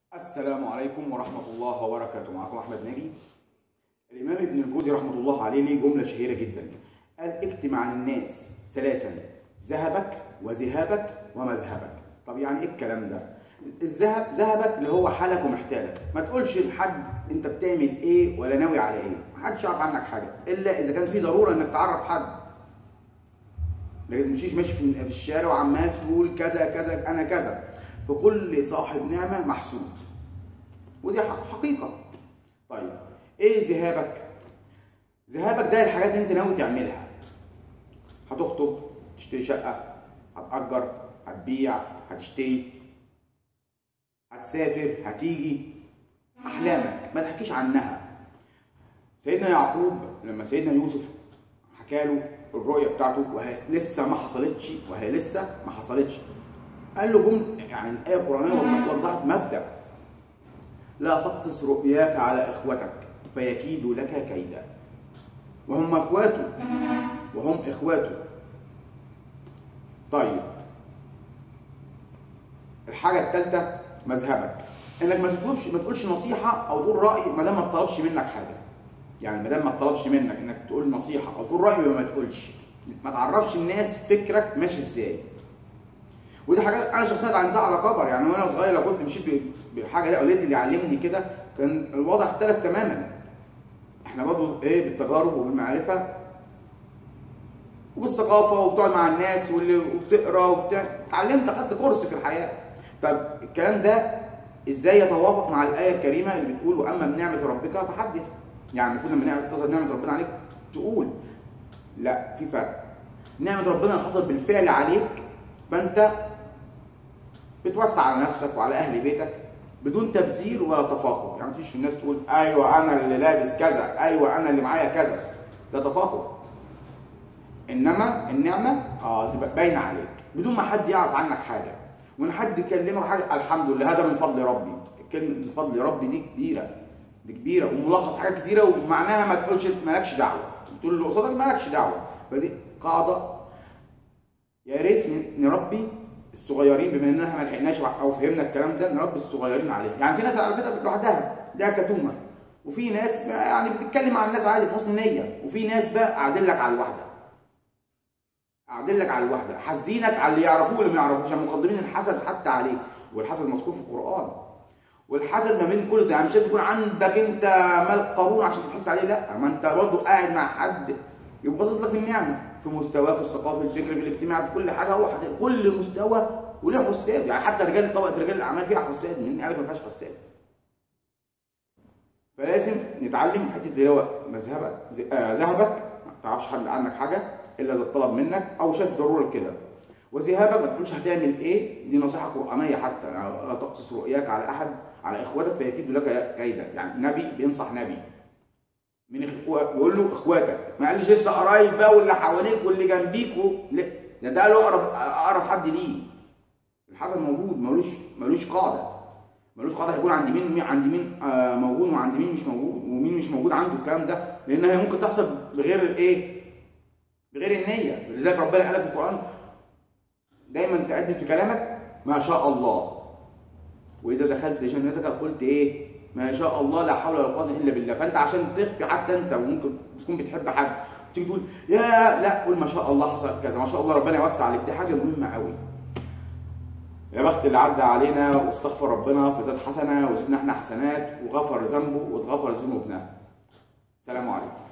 السلام عليكم ورحمة الله وبركاته معكم أحمد ناجي الإمام ابن الجوزي رحمة الله عليه ليه جملة شهيرة جدا قال اكتم عن الناس ثلاثا ذهبك وذهابك ومذهبك طب يعني ايه الكلام ده الذهب ذهبك اللي هو حالك ومحتالك ما تقولش لحد انت بتعمل ايه ولا ناوي على ايه محدش يعرف عنك حاجه الا اذا كان في ضروره انك تعرف حد لكن تمشيش ماشي في في الشارع وعمال تقول كذا كذا انا كذا فكل صاحب نعمه محسود ودي حقيقه طيب ايه ذهابك ذهابك ده الحاجات اللي انت ناوي تعملها هتخطب تشتري شقه هتأجر هتبيع هتشتري هتسافر هتيجي احلامك ما تحكيش عنها سيدنا يعقوب لما سيدنا يوسف حكى له الرؤيه بتاعته وهي لسه ما حصلتش وهي لسه ما حصلتش قال له جمله يعني الايه القرانيه وضحت مبدا لا تقصص رؤياك على اخوتك فيكيدوا لك كيدا وهم اخواته وهم اخواته طيب الحاجه الثالثه مذهبك انك ما تطلبش ما تقولش نصيحه او تقول راي ما دام ما طلبش منك حاجه يعني ما دام ما طلبش منك انك تقول نصيحه او تقول راي ما تقولش ما تعرفش الناس فكرك ماشي ازاي ودي حاجات انا شخصيا اتعلمتها على كبر يعني وانا صغير لو كنت مشيت بحاجه دي والدتي اللي علمني كده كان الوضع اختلف تماما احنا برضو ايه بالتجارب وبالمعرفه وبالثقافه وبتقعد مع الناس واللي وبتقرا وبتاع اتعلمت اخدت كورس في الحياه طب الكلام ده ازاي يتوافق مع الايه الكريمه اللي بتقول واما بنعمه ربك فحدث يعني المفروض لما تظهر نعمه ربنا عليك تقول لا في فرق نعمه ربنا اللي حصلت بالفعل عليك فانت بتوسع على نفسك وعلى اهل بيتك بدون تبذير ولا تفاخر يعني مفيش الناس تقول ايوه انا اللي لابس كذا ايوه انا اللي معايا كذا ده تفاخر انما النعمه اه تبقى باينه عليك بدون ما حد يعرف عنك حاجه وان حد يكلمك حاجه الحمد لله هذا من فضل ربي كلمه من فضل ربي دي كبيره دي كبيره وملخص حاجات كتيره ومعناها ما تقولش مالكش دعوه تقول اللي قصادك مالكش دعوه فدي قاعده يا ريت نربي الصغيرين بما اننا ما لحقناش او فهمنا الكلام ده نربي الصغيرين عليه يعني في ناس على فكره لوحدها ليها كتومه وفي ناس يعني بتتكلم عن الناس عادي بحسن نيه وفي ناس بقى قاعدين لك على الوحده قاعدين لك على الوحده حاسدينك على اللي يعرفوه واللي ما يعرفوش يعني مقدمين الحسد حتى عليه والحسد مذكور في القران والحسد ما بين كل ده يعني مش لازم يكون عندك انت مال قارون عشان تتحسد عليه لا ما انت برضه قاعد مع حد يبقى باصص لك في النعمه في مستواك الثقافي الفكري في الاجتماعي في كل حاجه هو حسد كل مستوى وله حساد يعني حتى رجال طبقه رجال الاعمال فيها حساد مين قال ما فيهاش حساد فلازم نتعلم حته اللي هو مذهبك ذهبك ما تعرفش حد عنك حاجه الا اذا طلب منك او شايف ضروره كده وذهابك ما تقولش هتعمل ايه دي نصيحه قرانيه حتى لا تقصص رؤياك على احد على اخواتك فيكيد لك كيدا يعني نبي بينصح نبي من يقول له اخواتك ما قالش لسه قرايب بقى واللي حواليك واللي جنبيك و... لا ده ده له اقرب اقرب حد ليه الحسد موجود ملوش ملوش قاعده ملوش قاعده هيكون عند مين مين عند مين آه موجود وعند مين مش موجود ومين مش موجود عنده الكلام ده لان هي ممكن تحصل بغير الايه بغير النيه لذلك ربنا قال في القران دايما تقدم في كلامك ما شاء الله واذا دخلت جنتك قلت ايه ما شاء الله لا حول ولا قوه الا بالله فانت عشان تخفي حتى انت وممكن تكون بتحب حد تيجي تقول يا لا قول ما شاء الله حصل كذا ما شاء الله ربنا يوسع عليك دي حاجه مهمه قوي يا بخت اللي عدى علينا واستغفر ربنا فزاد حسنه وزدنا احنا حسنات وغفر ذنبه واتغفر ذنوبنا سلام عليكم